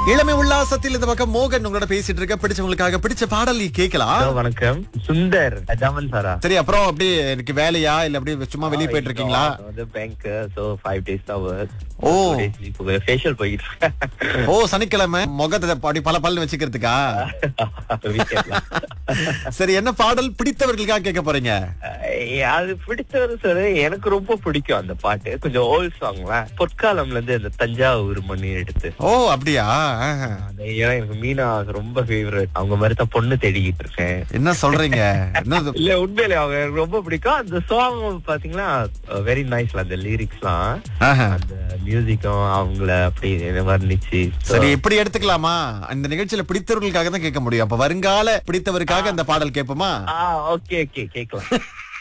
இளமை உல்லாசத்தில் இந்த பக்கம் மோகன் உங்களோட பேசிட்டு இருக்க பிடிச்சவங்களுக்காக பிடிச்ச பாடல் நீ கேட்கலாம் ஹலோ வணக்கம் சுந்தர் அஜாமன் சாரா சரி அப்புறம் அப்படியே எனக்கு வேலையா இல்ல அப்படியே சும்மா வெளியே போயிட்டு இருக்கீங்களா வந்து பேங்க் சோ ஃபைவ் டேஸ் தான் ஒர்க் ஓ. ஃபேஷியல் போயிட்டு இருக்கேன் ஓ சனிக்கிழமை முகத்தை அப்படி பல பல்ல வச்சுக்கிறதுக்கா Weekend-ல. சரி என்ன பாடல் பிடித்தவர்களுக்காக கேட்க போறீங்க அஹ் அது பிடிச்சது சார் எனக்கு ரொம்ப பிடிக்கும் அந்த பாட்டு கொஞ்சம் ஓல்ட் சாங்ல பொற்காலம்ல இருந்து அந்த தஞ்சாவூர் மணி எடுத்து ஓ அப்படியா ஆஹா. அந்த ஏன்னா எனக்கு மீனா ரொம்ப ஃபேவரட் அவங்க மாதிரி தான் பொண்ணு தேடிக்கிட்டு இருக்கேன் என்ன சொல்றீங்க என்ன இது? இல்ல உண்மையிலே அவங்க எனக்கு ரொம்ப பிடிக்கும் அந்த சாங் பாத்தீங்கன்னா வெரி நைஸ்ல அந்த லிரிக்ஸ்லாம் ஆஹா. அந்த மியூசிக்கும் அவங்கள அப்படி வர்ணிச்சு So, சரி எப்படி எடுத்துக்கலாமா இந்த நிகழ்ச்சியில பிடித்தவர்களுக்காக தான் கேட்க முடியும் அப்ப வருங்கால பிடித்தவருக்காக அந்த பாடல் கேட்போமா ஆ ஓகே ஓகே கேக்கலாம்